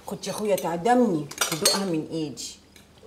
خد يا اخويا تعدمني ودوقها من ايدي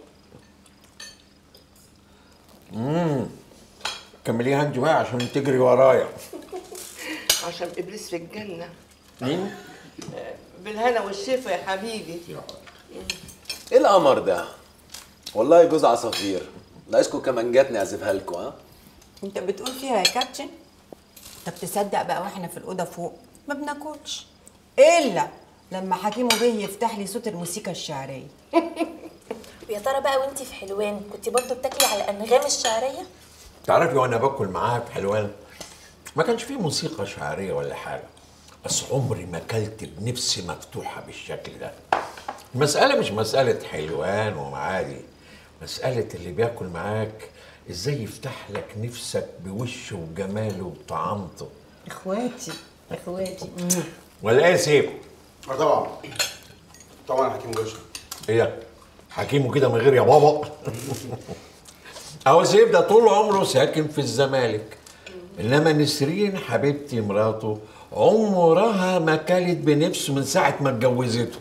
كمليها انت بقى عشان تجري ورايا عشان ابليس في الجنه مين؟ بالهنا والشفا يا حبيبي ايه القمر ده؟ والله جوز عصافير ناقصكم كمانجات نعزفها لكم ها؟ انت بتقول فيها يا كابتن طب تصدق بقى واحنا في الاوضه فوق ما بناكلش الا لما حكيم بيه يفتح لي صوت الموسيقى الشعريه يا ترى بقى وانتي في حلوان كنت برضو بتاكلي على الانغام الشعريه تعرفي وانا باكل معاها في حلوان ما كانش فيه موسيقى شعريه ولا حاجه بس عمري ما اكلت بنفسي مفتوحه بالشكل ده المساله مش مساله حلوان ومعادي مساله اللي بياكل معاك ازاي يفتح لك نفسك بوشه وجماله وطعامته اخواتي اخواتي ولا ايه يا سيف؟ اه طبعا طبعا يا حكيم باشا ايه ده؟ حكيمه كده من غير يا بابا اهو سيف ده طول عمره ساكن في الزمالك انما نسرين حبيبتي مراته عمرها ما كلت بنفسه من ساعه ما اتجوزته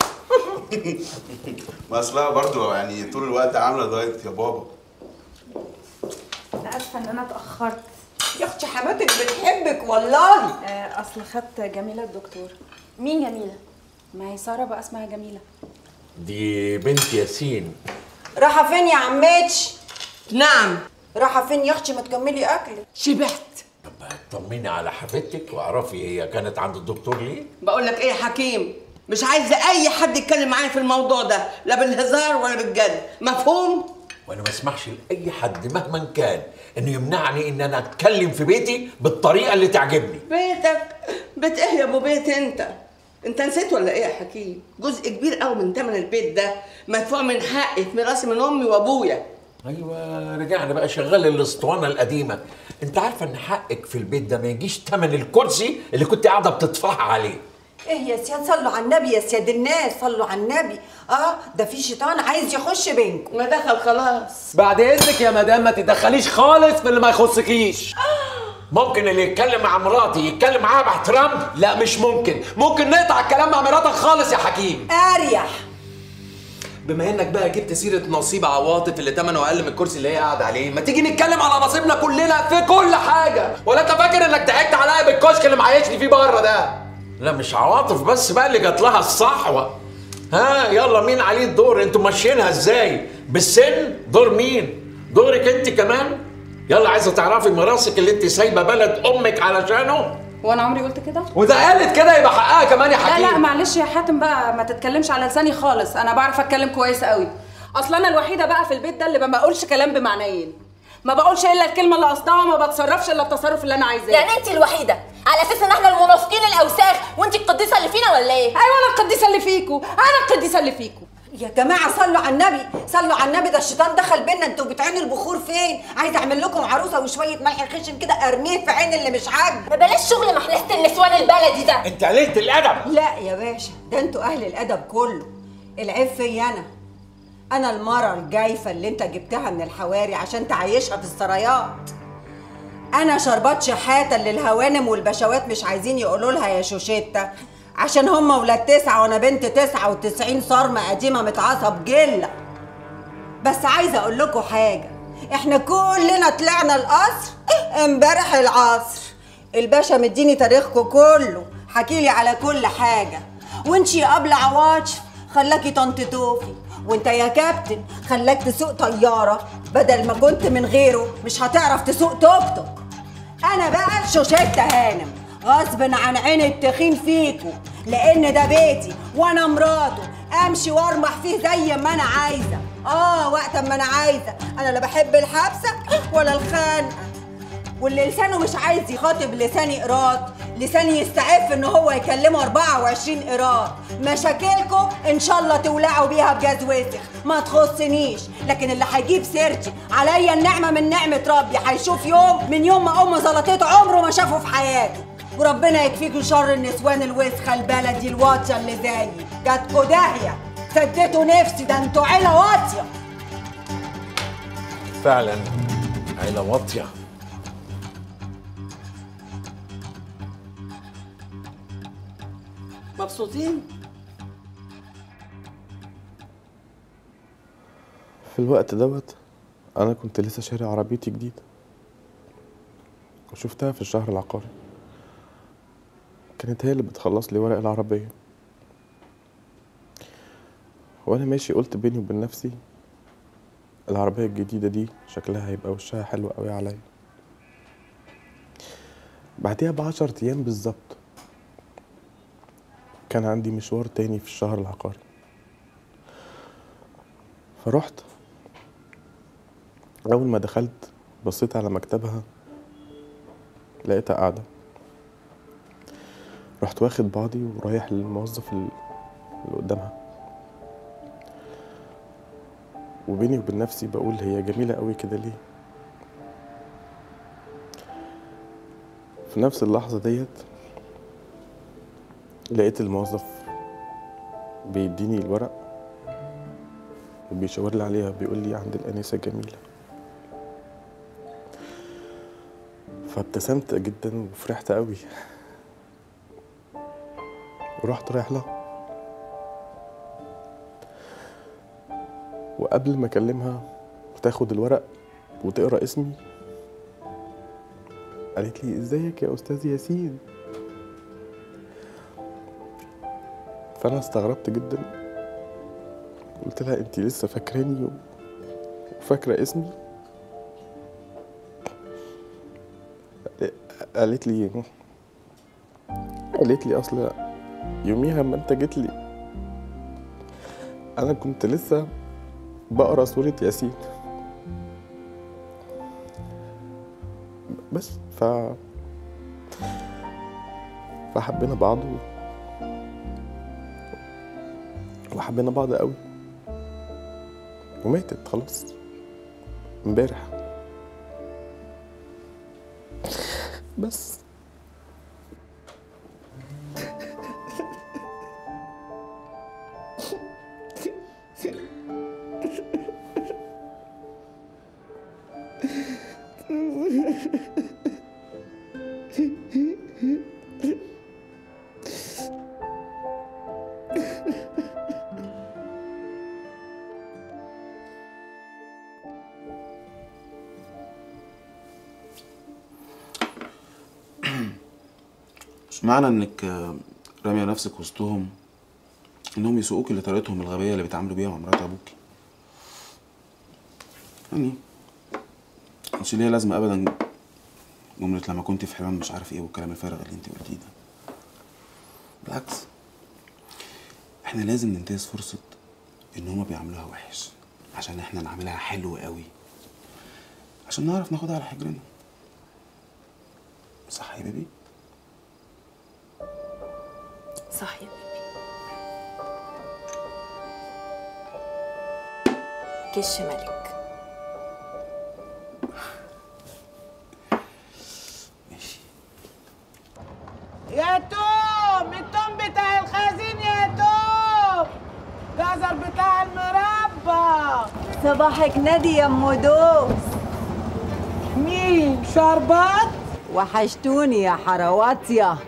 ما اصلها برضو يعني طول الوقت عامله دايت يا بابا انا اسفه ان انا اتاخرت يا اختي حماتك بتحبك والله آه، اصل خدت جميله الدكتور مين جميله ما هي ساره بقى اسمها جميله دي بنت ياسين راحه فين يا عمتش نعم راحه فين يا اختي ما تكملي اكلك شبعت طب طمني على حبيبتك واعرفي هي كانت عند الدكتور ليه بقول لك ايه يا حكيم مش عايزه اي حد يتكلم معايا في الموضوع ده لا بالهزار ولا بالجد مفهوم وانا ما اسمحش لاي حد مهما كان انه يمنعني ان انا اتكلم في بيتي بالطريقه اللي تعجبني بيتك بيت ايه يا ابو بيت انت انت نسيت ولا ايه يا حكيم جزء كبير قوي من ثمن البيت ده مدفوع من حقي في ميراثي من امي وابويا ايوه رجعنا بقى شغال الاسطوانه القديمه انت عارفه ان حقك في البيت ده ما يجيش ثمن الكرسي اللي كنت قاعده بتدفعها عليه ايه يا سياد صلوا على النبي يا سياد الناس صلوا على النبي اه ده في شيطان عايز يخش بينكم ما دخل خلاص بعد اذنك يا مدام ما تتدخليش خالص في اللي ما يخصكيش ممكن اللي يتكلم مع مراتي يتكلم معاها باحترام لا مش ممكن ممكن نقطع الكلام مع مراتك خالص يا حكيم اريح بما انك بقى جبت سيره نصيب عواطف اللي ثمنه اقل من الكرسي اللي هي قاعده عليه ما تيجي نتكلم على نصيبنا كلنا في كل حاجه ولا انت فاكر انك ضحكت عليا بالكشك اللي معيشني فيه بره ده لا مش عواطف بس بقى اللي جات لها الصحوه ها يلا مين عليه الدور انتوا ماشيينها ازاي بالسن دور مين دورك انت كمان يلا عايزه تعرفي ميراثك اللي انت سايبه بلد امك علشانه وانا عمري قلت كده وده قالت كده يبقى حقها كمان يا لا حكيم لا معلش يا حاتم بقى ما تتكلمش على لساني خالص انا بعرف اتكلم كويس قوي اصل انا الوحيده بقى في البيت ده اللي ما بقولش كلام بمعنيين ما بقولش الا الكلمه اللي قصدها وما بتصرفش الا التصرف اللي انا عايزاه يعني انت الوحيده على اساس ان احنا المنافقين الاوساخ وانت القديسه اللي فينا ولا ايه ايوه انا القديسه اللي فيكو انا القديسه اللي فيكو يا جماعه صلوا على النبي صلوا على النبي ده الشيطان دخل بينا انتوا بتعينوا البخور فين عايز اعمل لكم عروسه وشويه ملح خشن كده ارميه في عين اللي مش عاجبه ما بلاش شغل محلسه النسوان البلدي ده انت قليله الادب لا يا باشا ده انتوا اهل الادب كله العيب فيا انا انا المره الجايفه اللي انت جبتها من الحواري عشان تعيشها في السرايات انا شربات شحاته اللي الهوانم والبشوات مش عايزين يقولوا لها يا شوشيتا عشان هم ولاد تسعة وانا بنت تسعة وتسعين صارمة قديمة متعصب جلة بس عايزة اقول لكم حاجة احنا كلنا طلعنا القصر امبارح العصر الباشا مديني تاريخكم كله حكيلي على كل حاجة وانتي يا قبل عواطف خلاكي طنط توفي وانت يا كابتن خلاك تسوق طيارة بدل ما كنت من غيره مش هتعرف تسوق توك توك انا بقى شوشتة هانم غصب عن عين التخين فيكو لان ده بيتي وانا مراته امشي وارمح فيه زي ما انا عايزه اه وقت ما انا عايزه انا لا بحب الحبسه ولا الخنقه واللي لسانه مش عايز يخاطب لساني قراط لساني يستعف ان هو يكلمه 24 قراط مشاكلكم ان شاء الله تولعوا بيها بجاز وسخ ما تخصنيش لكن اللي هيجيب سيرتي عليا النعمه من نعمه ربي هيشوف يوم من يوم ما ام زلطته عمره ما شافه في حياته وربنا يكفيكوا شر النسوان الوسخه البلدي الواطيه اللي زيي جاتكوا داهيه سديتوا نفسي ده انتوا عيله واطيه فعلا عيله واطيه مبسوطين في الوقت دوت انا كنت لسه شاري عربيتي جديدة وشفتها في الشهر العقاري كانت هي اللي بتخلص لي ورق العربية وانا ماشي قلت بيني وبين نفسي العربية الجديدة دي شكلها هيبقى وشها حلو قوي عليا بعديها بعشر ايام بالظبط كان عندي مشوار تاني في الشهر العقاري فرحت اول ما دخلت بصيت على مكتبها لقيتها قاعده رحت واخد بعضي ورايح للموظف ال- اللي قدامها وبيني وبين نفسي بقول هي جميله قوي كده ليه في نفس اللحظه ديت لقيت الموظف بيديني الورق وبيشاور لي عليها بيقول لي عند الأنسة جميلة فابتسمت جدا وفرحت قوي ورحت رايح لها وقبل ما اكلمها وتاخد الورق وتقرا اسمي قالت لي ازيك يا استاذ ياسين فانا استغربت جدا قلت لها انت لسه فاكراني و- وفاكره اسمي قالت لي قالت لي اصل يوميها ما انت جيت لي انا كنت لسه بقرا سوره ياسين بس ف فحبينا بعض و... وحبينا بعض قوي وماتت خلاص امبارح بس مش معنى انك آه، رامية نفسك وسطهم انهم يسوقوك لطريقتهم الغبية اللي بيتعاملوا بيها مع مرات ابوكي يعني مش ليها لازمة ابدا جملة لما كنت في حمام مش عارف ايه والكلام الفارغ اللي انت قلتيه ده بالعكس احنا لازم ننتهز فرصة ان هما بيعملوها وحش عشان احنا نعملها حلو قوي عشان نعرف ناخدها على حجرنا صح يا بيبي صح يا بيبي كش ملك يا توم التوم بتاع الخزين يا توم جزر بتاع المربى صباحك نادي يا ام دوس مين شربات وحشتوني يا حرواطية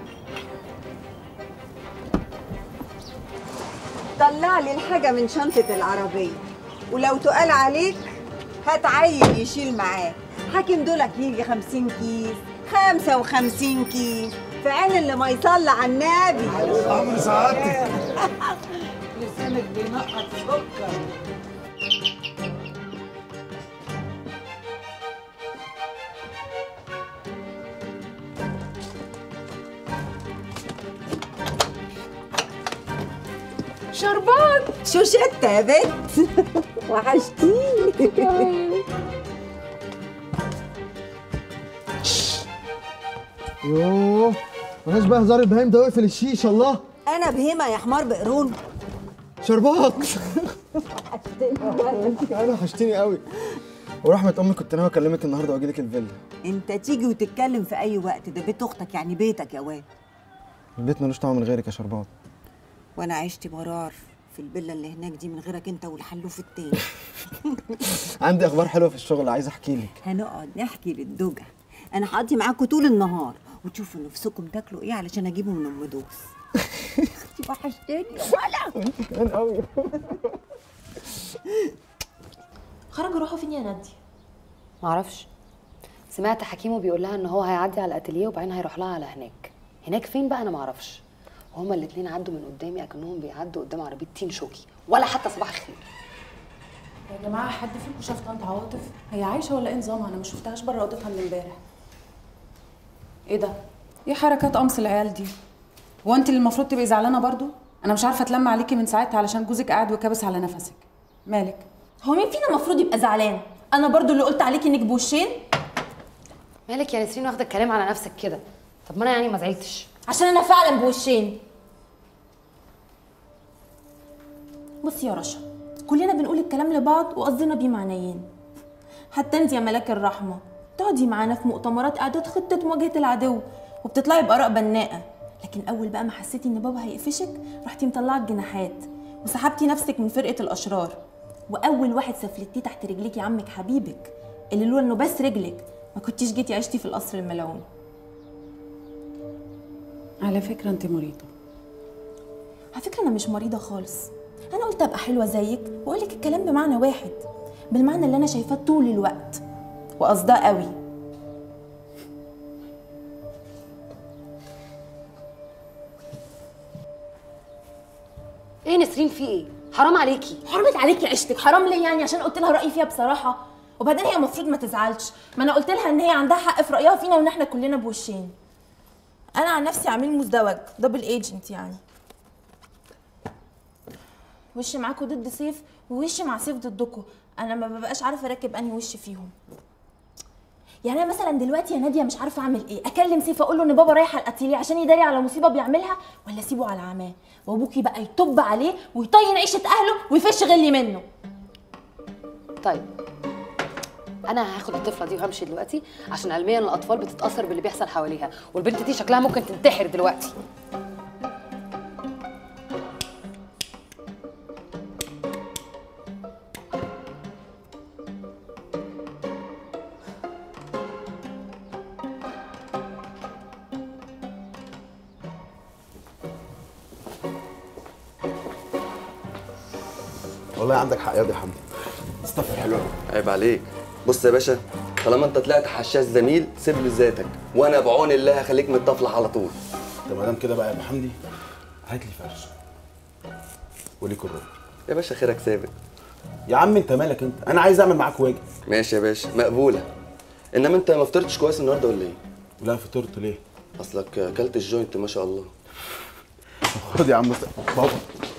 طلع لي الحاجة من شنطة العربية ولو تقال عليك هات عيل يشيل معاك حاكم دولك يجي خمسين كيس خمسة وخمسين كيس في عين اللي ما يصلي على النبي عمرو سعادتك لسانك بينقط سكر شربات شو شتى يا بنت وحشتيني يوه مالهاش بقى هزار البهايم ده واقفل الشيشه الله انا بهمه يا حمار بقرون شربات انا وحشتني قوي ورحمة امي كنت ناوي اكلمك النهارده واجي لك الفيلا انت تيجي وتتكلم في اي وقت ده بيت اختك يعني بيتك يا واد البيت ملوش طعم من غيرك يا شربات وانا عشت مرار في الفيلا اللي هناك دي من غيرك انت والحلوف التاني عندي اخبار حلوه في الشغل عايز احكي لك هنقعد نحكي للدجى انا هقضي معاكم طول النهار وتشوفوا نفسكم تاكلوا ايه علشان اجيبه من ام دوس اختي وحشتني يا ولا كمان قوي خرجوا راحوا فين يا ناديه معرفش سمعت حكيمه بيقول لها ان هو هيعدي على الاتيليه وبعدين هيروح لها على هناك هناك فين بقى انا معرفش هما الاتنين عدوا من قدامي اكنهم بيعدوا قدام عربيه تين شوكي ولا حتى صباح الخير يا جماعه حد فيكم شاف طنط عواطف هي عايشه ولا ايه نظامها انا ما شفتهاش بره اوضتها من امبارح ايه ده ايه حركات قمص العيال دي هو انت اللي المفروض تبقي زعلانه برضو انا مش عارفه اتلم عليكي من ساعتها علشان جوزك قاعد وكابس على نفسك مالك هو مين فينا المفروض يبقى زعلان انا برضو اللي قلت عليكي انك بوشين مالك يا نسرين واخده الكلام على نفسك كده طب ما انا يعني ما زعلتش عشان انا فعلا بوشين بصي يا رشا كلنا بنقول الكلام لبعض وقصدنا بيه معنيين حتى انت يا ملاك الرحمه تقعدي معانا في مؤتمرات اعداد خطه مواجهه العدو وبتطلعي باراء بناءه لكن اول بقى ما حسيتي ان بابا هيقفشك رحتي مطلعه الجناحات وسحبتي نفسك من فرقه الاشرار واول واحد سفلتيه تحت رجليكي عمك حبيبك اللي لولا انه بس رجلك ما كنتيش جيتي عشتي في القصر الملعون على فكره انت مريضه على فكره انا مش مريضه خالص انا قلت ابقى حلوه زيك واقول لك الكلام بمعنى واحد بالمعنى اللي انا شايفاه طول الوقت وقصداه قوي ايه نسرين في ايه حرام عليكي حرمت عليكي عيشتك حرام ليه يعني عشان قلت لها رايي فيها بصراحه وبعدين هي المفروض ما تزعلش ما انا قلت لها ان هي عندها حق في رايها فينا وان احنا كلنا بوشين انا عن نفسي عميل مزدوج دبل ايجنت يعني وش معاكوا ضد سيف ووش مع سيف ضدكوا انا ما ببقاش عارفه اركب انهي وش فيهم يعني انا مثلا دلوقتي يا ناديه مش عارفه اعمل ايه اكلم سيف اقول له ان بابا رايح على الاتيليه عشان يداري على مصيبه بيعملها ولا اسيبه على عماه وابوكي بقى يطب عليه ويطين عيشه اهله ويفش غلي منه طيب انا هاخد الطفله دي وهمشي دلوقتي عشان علميا الاطفال بتتاثر باللي بيحصل حواليها والبنت دي شكلها ممكن تنتحر دلوقتي والله عندك حق يا واد يا حمدي استغفر حلو قوي عيب عليك بص يا باشا طالما انت طلعت حشاش زميل سيب له ذاتك وانا بعون الله هخليك متطفلح على طول طب ما دام كده بقى يا ابو حمدي هات لي فرش وليك الربع يا باشا خيرك سابق يا عم انت مالك انت انا عايز اعمل معاك واجب ماشي يا باشا مقبوله انما انت ما فطرتش كويس النهارده ولا ايه لا فطرت ليه اصلك اكلت الجوينت ما شاء الله خد يا عم بابا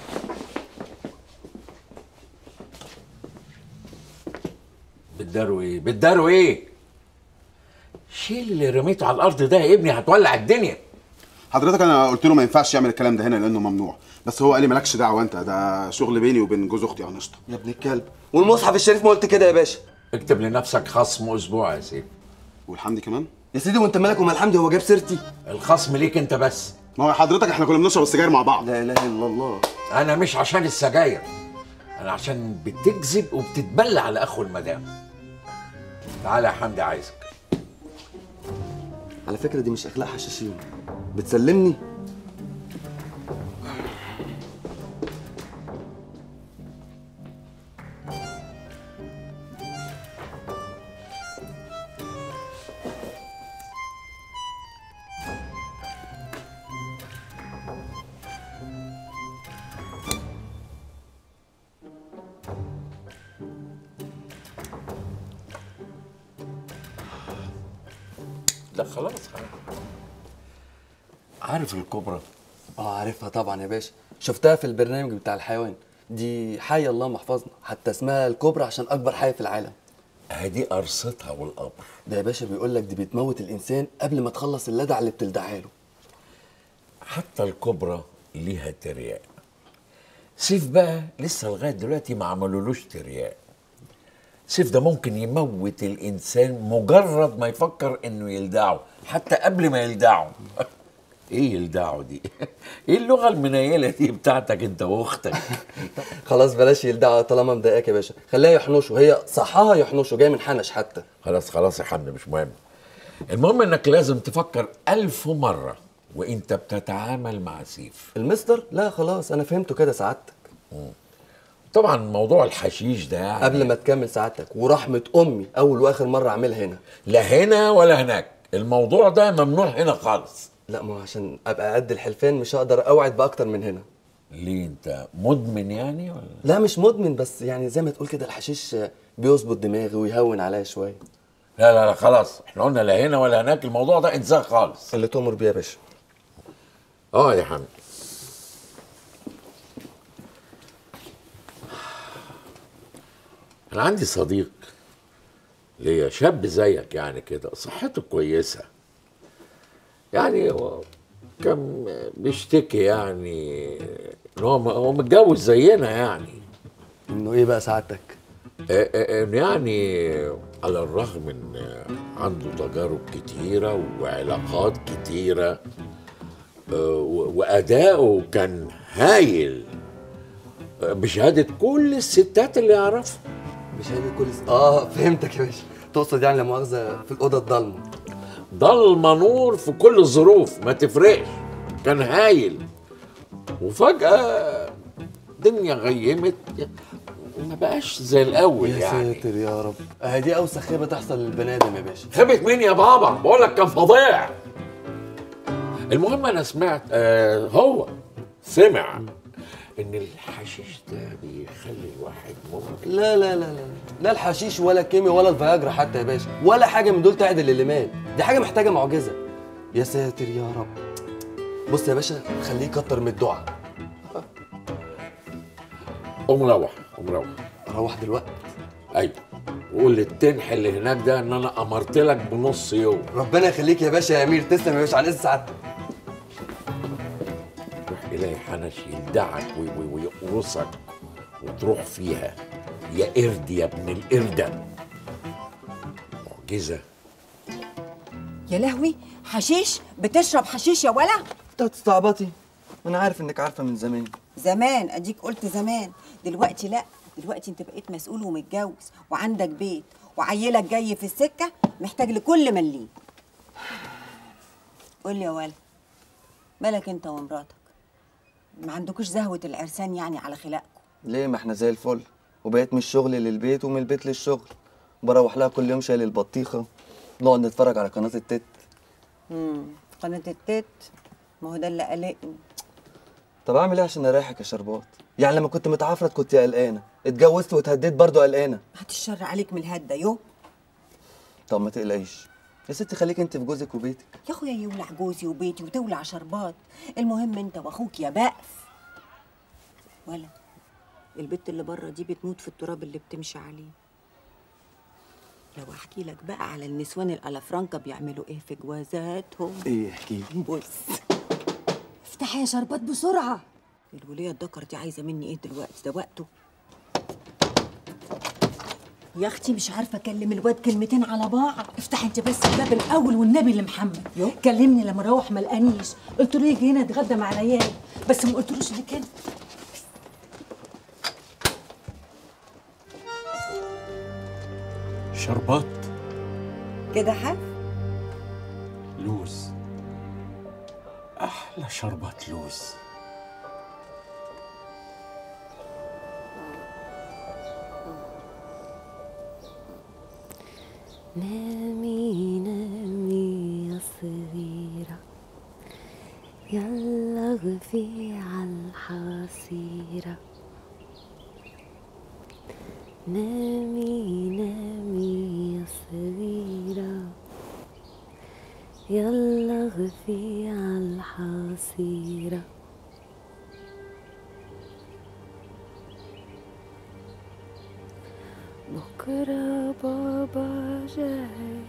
بتداروا ايه بتداروا ايه شيل اللي رميته على الارض ده يا ابني هتولع الدنيا حضرتك انا قلت له ما ينفعش يعمل الكلام ده هنا لانه ممنوع بس هو قال لي مالكش دعوه انت ده شغل بيني وبين جوز اختي انشطه يا ابن الكلب والمصحف الشريف ما قلت كده يا باشا اكتب لنفسك خصم اسبوع يا سيدي والحمدي كمان يا سيدي وانت مالك ومال حمدي هو جاب سيرتي الخصم ليك انت بس ما هو حضرتك احنا كنا بنشرب السجاير مع بعض لا اله الا الله انا مش عشان السجاير انا عشان بتكذب وبتتبلى على اخو المدام تعالى يا حمدي عايزك على فكره دي مش اخلاق حشاشين بتسلمني لا خلاص خلاص عارف الكبرى اه عارفها طبعا يا باشا شفتها في البرنامج بتاع الحيوان دي حية الله محفظنا حتى اسمها الكبرى عشان اكبر حية في العالم ادي قرصتها والقبر ده يا باشا بيقول لك دي بتموت الانسان قبل ما تخلص اللدع اللي بتلدعها له حتى الكبرى ليها ترياق سيف بقى لسه لغايه دلوقتي ما عملولوش ترياق سيف ده ممكن يموت الانسان مجرد ما يفكر انه يلدعه حتى قبل ما يلدعه ايه يلدعه دي ايه اللغه المنيله دي بتاعتك انت واختك خلاص بلاش يلدعها طالما مضايقاك يا باشا خليها يحنشه هي صحاها يحنشه جاي من حنش حتى خلاص خلاص يا حمد مش مهم المهم انك لازم تفكر ألف مرة وانت بتتعامل مع سيف المستر لا خلاص انا فهمته كده سعادتك طبعا موضوع الحشيش ده يعني قبل ما تكمل سعادتك ورحمه امي اول واخر مره اعملها هنا لا هنا ولا هناك الموضوع ده ممنوع هنا خالص لا ما هو عشان ابقى قد الحلفان مش هقدر اوعد باكتر من هنا ليه انت مدمن يعني ولا لا مش مدمن بس يعني زي ما تقول كده الحشيش بيظبط دماغي ويهون عليا شويه لا لا لا خلاص احنا قلنا لا هنا ولا هناك الموضوع ده انساه خالص اللي تؤمر بيه يا باشا اه يا حمد انا عندي صديق ليا شاب زيك يعني كده صحته كويسه يعني هو كان بيشتكي يعني ان هو هو متجوز زينا يعني انه ايه بقى سعادتك آه، آه، انه يعني على الرغم ان عنده تجارب كتيره وعلاقات كتيره آه، و- واداؤه كان هايل آه، بشهاده كل الستات اللي يعرفها بشهاده كل س... اه فهمتك يا باشا تقصد يعني لا مؤاخذه في الاوضه الضلمه ضلمه نور في كل الظروف ما تفرقش كان هايل وفجاه الدنيا غيمت ما بقاش زي الاول يا يعني ساتر يا رب اهي دي اوسخ خيبه تحصل للبني ادم يا باشا خيبة مين يا بابا؟ بقول لك كان فظيع. المهم انا سمعت آه هو سمع ان الحشيش ده بيخلي الواحد ممكن لا لا لا لا لا الحشيش ولا الكيمياء ولا الفياجرا حتى يا باشا ولا حاجه من دول تعدل اللي مات دي حاجه محتاجه معجزه يا ساتر يا رب بص يا باشا خليه يكتر من الدعاء قوم روح قوم روح روح دلوقتي ايوه وقول للتنح اللي هناك ده ان انا امرت لك بنص يوم ربنا يخليك يا باشا يا امير تسلم يا باشا على اذن سعادتك تروح الهي حنش يلدعك وي- وي- ويقرصك وتروح فيها يا قرد يا ابن القرده معجزه يا لهوي حشيش بتشرب حشيش يا ولا انت هتستعبطي انا عارف انك عارفه من زمان زمان اديك قلت زمان دلوقتي لا دلوقتي انت بقيت مسؤول ومتجوز وعندك بيت وعيلك جاي في السكه محتاج لكل مليم قول لي يا ولا مالك انت ومراتك ما عندكوش زهوه العرسان يعني على خلاقكم ليه ما احنا زي الفل وبقيت من الشغل للبيت ومن البيت للشغل بروح لها كل يوم شايل البطيخه نقعد نتفرج على قناه التت امم قناه التت ما هو ده اللي قلقني طب اعمل ايه عشان اريحك يا شربات يعني لما كنت متعفرت كنت قلقانه اتجوزت واتهديت برضه قلقانه هات الشر عليك من الهده يو طب ما تقلقيش يا ستي خليك انت في جوزك وبيتك يا اخويا يولع جوزي وبيتي وتولع شربات المهم انت واخوك يا بقف ولا البت اللي بره دي بتموت في التراب اللي بتمشي عليه لو احكي لك بقى على النسوان الالافرانكا بيعملوا ايه في جوازاتهم ايه احكي لي بص افتح يا شربات بسرعه الوليه الدكر دي عايزه مني ايه دلوقتي ده وقته يا اختي مش عارفه اكلم الواد كلمتين على بعض افتح انت بس الباب الاول والنبي لمحمد كلمني لما اروح ما لقانيش قلت له يجي هنا يتغدى مع العيال بس ما قلتلوش اللي كان شربات كده حاف لوز احلى شربات لوز نامي نامي يا صغيرة يلا اغفي عالحصيرة نامي نامي يا صغيرة يلا اغفي عالحصيرة بكرة بابا جاي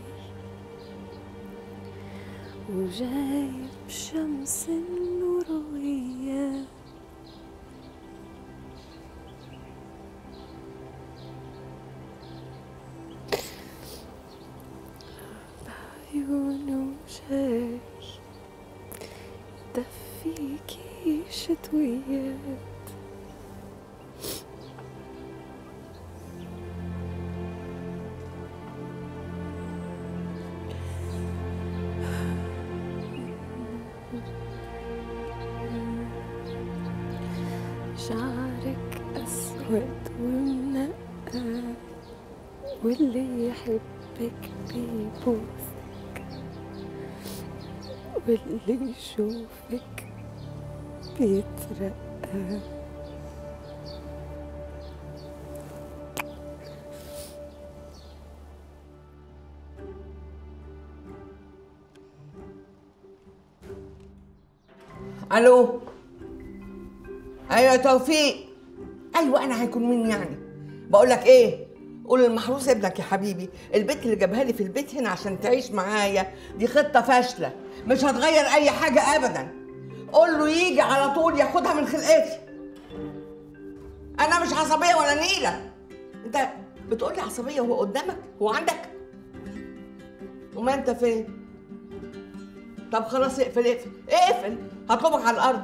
وجايب شمس النورية بعيونه جاي دفيكي شتويات شعرك أسود ومنقى واللي يحبك بيبوسك واللي يشوفك بيترقى الو ايوه يا توفيق ايوه انا هيكون مين يعني بقول لك ايه قول المحروس ابنك يا حبيبي البنت اللي جابها لي في البيت هنا عشان تعيش معايا دي خطه فاشله مش هتغير اي حاجه ابدا قول له يجي على طول ياخدها من خلقتي انا مش عصبيه ولا نيله انت بتقول لي عصبيه وهو قدامك هو عندك وما انت فين طب خلاص اقفل اقفل اقفل هطلبك على الارض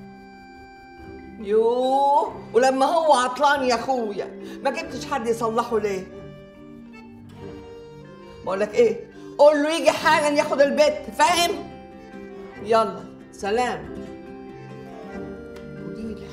يوه ولما هو عطلان يا اخويا ما جبتش حد يصلحه ليه بقول لك ايه قول له يجي حالا ياخد البيت فاهم يلا سلام وديلة.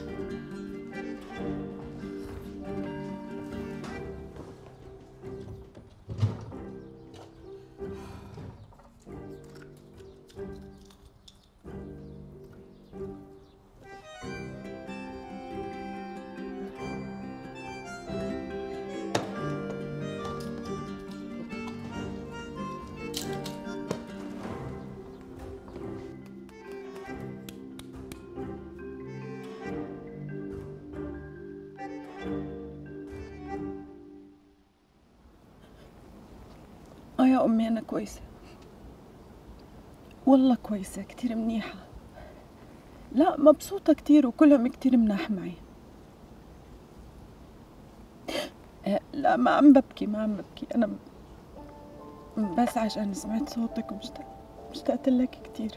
اه يا امي انا كويسه والله كويسه كتير منيحه لا مبسوطه كتير وكلهم كتير مناح معي آه، لا ما عم ببكي ما عم ببكي انا ب- بس عشان سمعت صوتك ومشتاق مشتقت لك كتير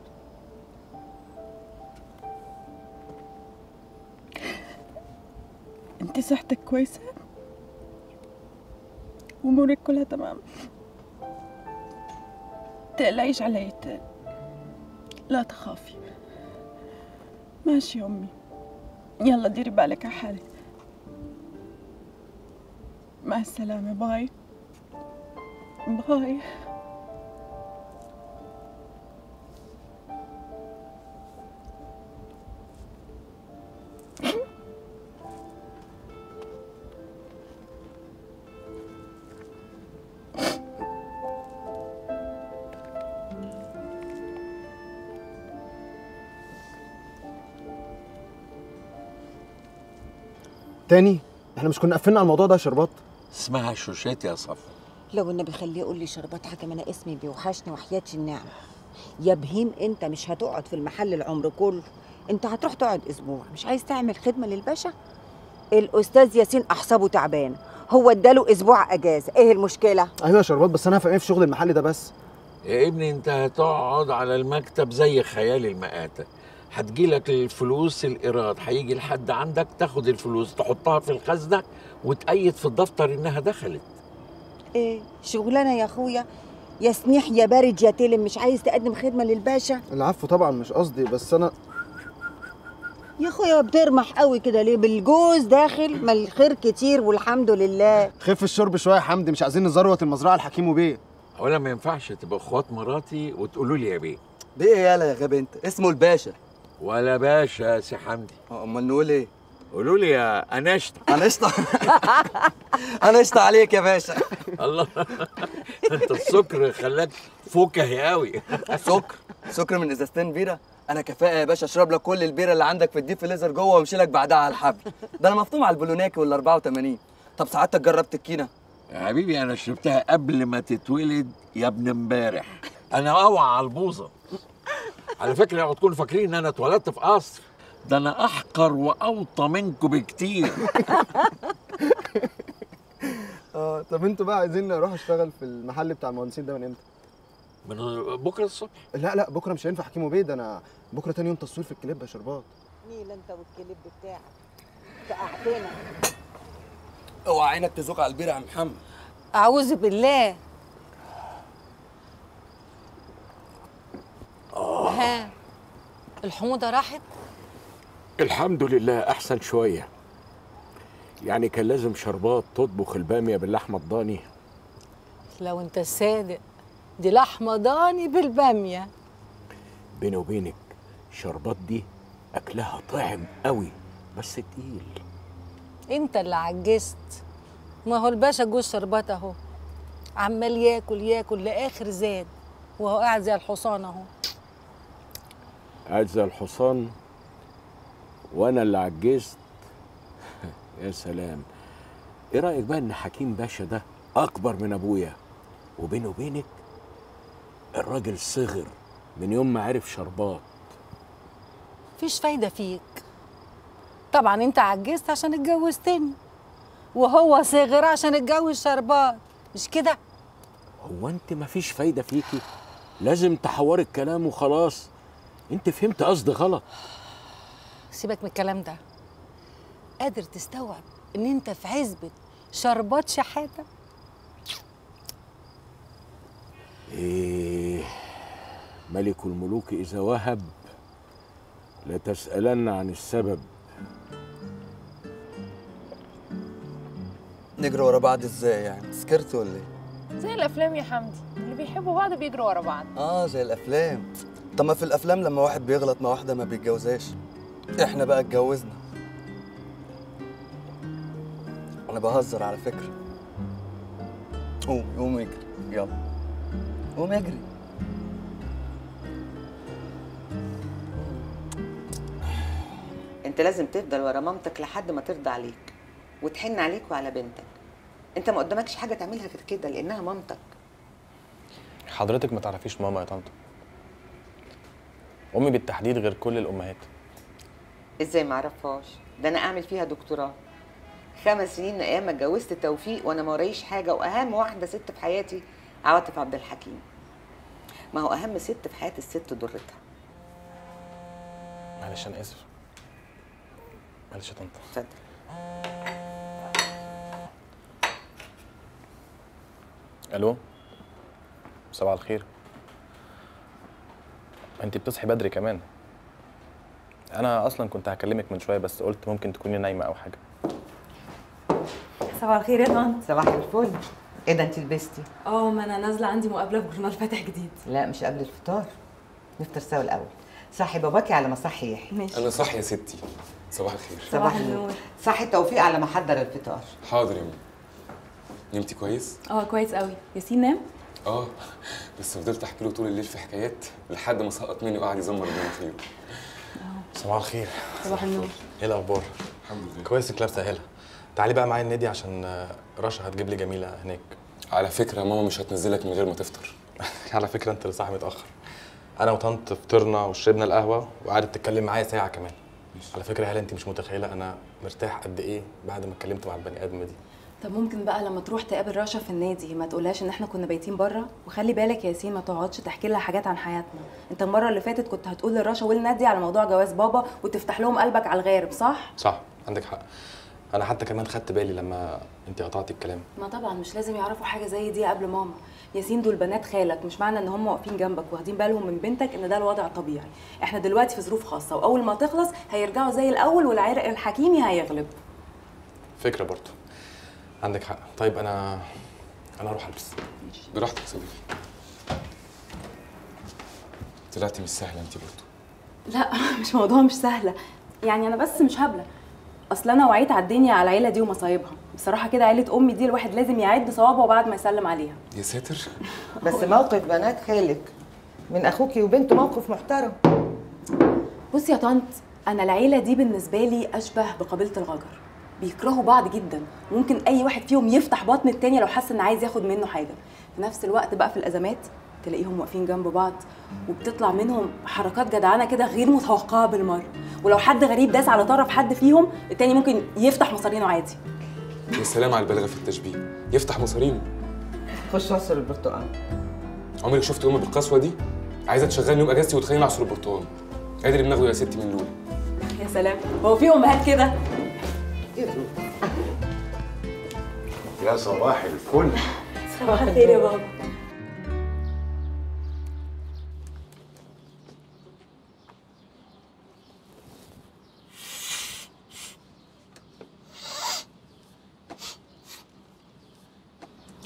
انت صحتك كويسه امورك كلها تمام تقلقيش علي ت- لا تخافي ماشي يا أمي يلا ديري بالك على حالك مع السلامة باي باي تاني احنا مش كنا قفلنا على الموضوع ده يا شربات اسمها شوشات يا صفا لو النبي خليه يقول لي شربات حاجه ما انا اسمي بيوحشني وحياتي النعمه يا بهيم انت مش هتقعد في المحل العمر كله انت هتروح تقعد اسبوع مش عايز تعمل خدمه للباشا الاستاذ ياسين احسابه تعبان هو اداله اسبوع اجازه ايه المشكله ايوه يا شربات بس انا هفهم ايه في شغل المحل ده بس يا ابني انت هتقعد على المكتب زي خيال المآتة هتجيلك الفلوس الإيراد هيجي لحد عندك تاخد الفلوس تحطها في الخزنة وتأيد في الدفتر إنها دخلت ايه شغلانه يا اخويا يا سنيح يا بارد يا تلم مش عايز تقدم خدمه للباشا العفو طبعا مش قصدي بس انا يا اخويا بترمح قوي كده ليه بالجوز داخل ما الخير كتير والحمد لله خف الشرب شويه يا حمدي مش عايزين نزروت المزرعه الحكيم وبيه أولا ما ينفعش تبقى إخوات مراتي وتقولوا لي يا بيه بيه يالا يا غبي انت اسمه الباشا ولا باشا يا سي حمدي امال نقول ايه قولوا لي يا أنشطة أنشطة أنشطة عليك يا باشا الله انت السكر خلاك فكهي قوي سكر سكر من ازازتين بيره انا كفاءه يا باشا اشرب لك كل البيره اللي عندك في الديب فريزر جوه وامشي لك بعدها على الحبل ده انا مفطوم على البولوناكي وال 84 طب سعادتك جربت الكينه يا حبيبي انا شربتها قبل ما تتولد يا ابن امبارح انا اوعى على البوظه على فكره اوعوا تكونوا فاكرين ان انا اتولدت في قصر ده انا احقر واوطى منكم بكتير اه طب انتوا بقى عايزين اروح اشتغل في المحل بتاع المهندسين ده من امتى من بكره الصبح لا لا بكره مش هينفع حكيم وبيه ده انا بكره تاني يوم تصوير في الكليب يا شربات نيل انت والكليب بتاعك سقعتنا اوعى عينك تزوق على البير يا عم محمد اعوذ بالله ها الحموضه راحت الحمد لله احسن شويه يعني كان لازم شربات تطبخ الباميه باللحمه الضاني لو انت صادق دي لحمه ضاني بالباميه بيني وبينك شربات دي اكلها طعم قوي بس تقيل انت اللي عجزت ما هو الباشا جوز شربات اهو عمال ياكل ياكل لاخر زاد وهو قاعد زي الحصان اهو قاعد زي الحصان وانا اللي عجزت يا سلام ايه رايك بقى ان حكيم باشا ده اكبر من ابويا وبيني وبينك الراجل صغر من يوم ما عرف شربات مفيش فايده فيك طبعا انت عجزت عشان اتجوزتني وهو صغر عشان اتجوز شربات مش كده هو انت مفيش فايده فيكي لازم تحوري الكلام وخلاص انت فهمت قصدي غلط سيبك من الكلام ده قادر تستوعب ان انت في عزبة شربات شحاتة ايه ملك الملوك اذا وهب لتسالن عن السبب نجري ورا بعض ازاي يعني سكرت ولا ايه زي الافلام يا حمدي اللي بيحبوا بعض بيجروا ورا بعض اه زي الافلام طب ما في الافلام لما واحد بيغلط مع واحده ما بيتجوزهاش احنا بقى اتجوزنا انا بهزر على فكره قوم قوم اجري يلا قوم اجري انت لازم تفضل ورا مامتك لحد ما ترضى عليك وتحن عليك وعلى بنتك انت ما قدامكش حاجه تعملها غير كده لانها مامتك حضرتك ما تعرفيش ماما يا طنط امي بالتحديد غير كل الامهات ازاي ما اعرفهاش ده انا اعمل فيها دكتوراه خمس سنين من ايام ما اتجوزت توفيق وانا ما ورايش حاجه واهم واحده ست في حياتي عواطف عبد الحكيم ما هو اهم ست في حياه الست ضرتها معلش انا اسف معلش يا طنط اتفضل الو صباح الخير انت بتصحي بدري كمان انا اصلا كنت هكلمك من شويه بس قلت ممكن تكوني نايمه او حاجه صباح الخير يا طنط صباح الفل ايه ده انت لبستي اه ما انا نازله عندي مقابله في جورنال فاتح جديد لا مش قبل الفطار نفطر سوا الاول صحي باباكي على ما صحي يحيى ماشي انا صح يا ستي صباح الخير صباح النور صحي توفيق على ما حضر الفطار حاضر يا ماما نمتي كويس اه كويس قوي ياسين نام اه بس فضلت احكي له طول الليل في حكايات لحد ما سقط مني وقعد يزمر ربنا خيره صباح الخير صباح النور ايه الاخبار الحمد لله كويس انك لابسه هلا تعالي بقى معايا النادي عشان آه، رشا هتجيب لي جميله هناك على فكره ماما مش هتنزلك من غير ما تفطر على فكره انت اللي صاحي متاخر انا وطنط فطرنا وشربنا القهوه وقعدت تتكلم معايا ساعه كمان على فكره هلا انت مش متخيله انا مرتاح قد ايه بعد ما اتكلمت مع البني ادم دي طب ممكن بقى لما تروح تقابل رشا في النادي ما تقولهاش ان احنا كنا بايتين بره وخلي بالك يا ياسين ما تقعدش تحكي لها حاجات عن حياتنا انت المره اللي فاتت كنت هتقول لرشا والنادي على موضوع جواز بابا وتفتح لهم قلبك على الغارب صح صح عندك حق انا حتى كمان خدت بالي لما انت قطعتي الكلام ما طبعا مش لازم يعرفوا حاجه زي دي قبل ماما ياسين دول بنات خالك مش معنى ان هم واقفين جنبك واخدين بالهم من بنتك ان ده الوضع طبيعي احنا دلوقتي في ظروف خاصه واول ما تخلص هيرجعوا زي الاول والعرق الحكيمي هيغلب فكره برضه عندك حق طيب انا انا اروح البس براحتك يا صديقي طلعتي مش سهله انت برضه لا مش موضوع مش سهله يعني انا بس مش هبله اصل انا وعيت على الدنيا على العيله دي ومصايبها بصراحه كده عيله امي دي الواحد لازم يعد صوابعه بعد ما يسلم عليها يا ساتر بس موقف بنات خالك من اخوكي وبنته موقف محترم بصي يا طنط انا العيله دي بالنسبه لي اشبه بقبيله الغجر بيكرهوا بعض جدا ممكن اي واحد فيهم يفتح بطن التاني لو حس ان عايز ياخد منه حاجه في نفس الوقت بقى في الازمات تلاقيهم واقفين جنب بعض وبتطلع منهم حركات جدعانه كده غير متوقعه بالمره ولو حد غريب داس على طرف حد فيهم التاني ممكن يفتح مصارينه عادي يا سلام على البلاغه في التشبيه يفتح مصارينه خش عصر البرتقال عمرك شفت امي بالقسوه دي عايزه تشغلني يوم اجازتي وتخليني اعصر البرتقال ادري اللي بناخده يا ستي من لولي يا سلام هو في امهات كده يا صباح الفل صباح الخير يا بابا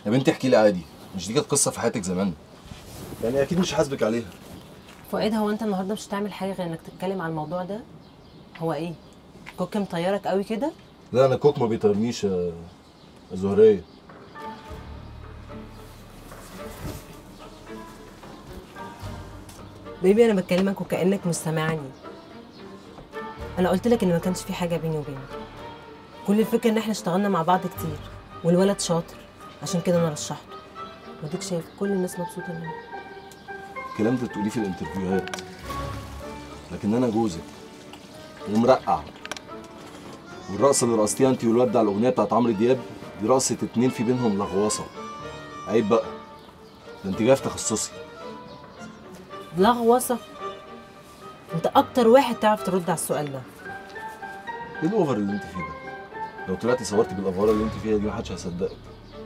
يا بنتي احكي لي عادي مش دي كانت قصه في حياتك زمان يعني اكيد مش حاسبك عليها فؤاد هو انت النهارده مش هتعمل حاجه غير انك تتكلم على الموضوع ده هو ايه كوك مطيرك قوي كده لا انا كوك ما بيطيرنيش يا يا زهريه بيبي انا بكلمك وكانك مش سامعني انا قلت لك ان ما كانش في حاجه بيني وبينك كل الفكره ان احنا اشتغلنا مع بعض كتير والولد شاطر عشان كده انا رشحته وديك شايف كل الناس مبسوطه منه الكلام ده تقوليه في الانترفيوهات لكن انا جوزك ومرقع والرقصه اللي رقصتيها انت والواد ده على الاغنيه بتاعت عمرو دياب دي رقصه اتنين في بينهم لغواصه عيب بقى ده انت جايه في تخصصي لغوصه انت اكتر واحد تعرف ترد على السؤال ده ايه الاوفر اللي انت فيه ده لو طلعتي صورتي بالافوار اللي انت فيها دي محدش هيصدقك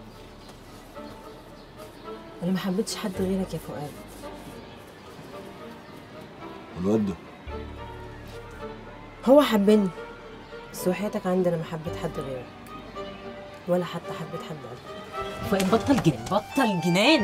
انا ما حبيتش حد غيرك يا فؤاد والواد ده هو حبني بس وحياتك عندنا ما حبيت حد غيرك ولا حتى حبيت حد غيرك فؤاد بطل جنان بطل جنان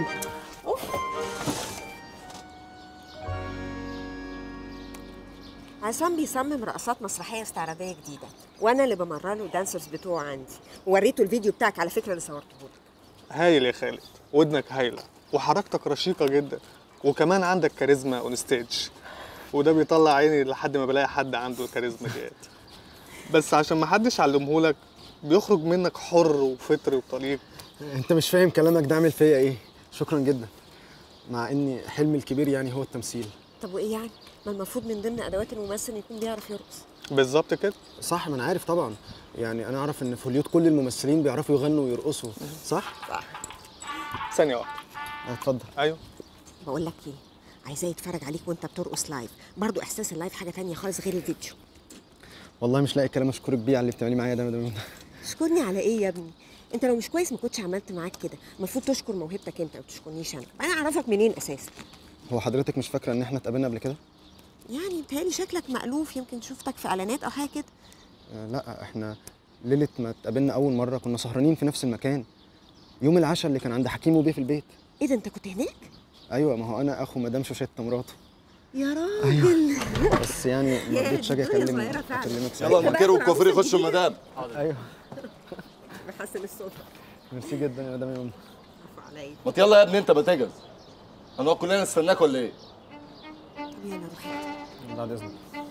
عصام بيصمم رقصات مسرحيه استعراضيه جديده وانا اللي بمرن له الدانسرز بتوعه عندي ووريته الفيديو بتاعك على فكره اللي صورته لك هايل يا خالد ودنك هايله وحركتك رشيقه جدا وكمان عندك كاريزما اون ستيج وده بيطلع عيني لحد ما بلاقي حد عنده الكاريزما ديت بس عشان ما حدش علمهولك بيخرج منك حر وفطري وطليق انت مش فاهم كلامك ده عامل فيا ايه شكرا جدا مع ان حلمي الكبير يعني هو التمثيل طب وايه يعني ما المفروض من ضمن ادوات الممثل يكون بيعرف يرقص بالظبط كده صح ما انا عارف طبعا يعني انا اعرف ان في هوليود كل الممثلين بيعرفوا يغنوا ويرقصوا صح صح ثانيه واحده اتفضل ايوه بقول لك ايه عايزاه يتفرج عليك وانت بترقص لايف برضو احساس اللايف حاجه تانية خالص غير الفيديو والله مش لاقي كلام اشكرك بيه على اللي بتعمليه معايا ده يا مدام تشكرني على ايه يا ابني انت لو مش كويس ما كنتش عملت معاك كده المفروض تشكر موهبتك انت ما تشكرنيش انا انا اعرفك منين اساسا هو حضرتك مش فاكره ان احنا اتقابلنا قبل كده يعني بتهيألي شكلك مألوف يمكن شفتك في اعلانات او حاجه كده آه لا احنا ليله ما اتقابلنا اول مره كنا سهرانين في نفس المكان يوم العشاء اللي كان عند حكيم وبيه في البيت ايه ده انت كنت هناك ايوه ما هو انا اخو مدام شوشته مراته يا راجل بس يعني ما يا رضيتش اجي دي الدنيا اكلم صغيرة فعلا. اكلمك يلا المكير والكوافير يخشوا المدام ايوه بحسن الصوت ميرسي جدا يا مدام يوم عليا ما يلا يا ابني انت ما تجهز هنقعد كلنا نستناك ولا ايه طب يلا روح بعد اذنك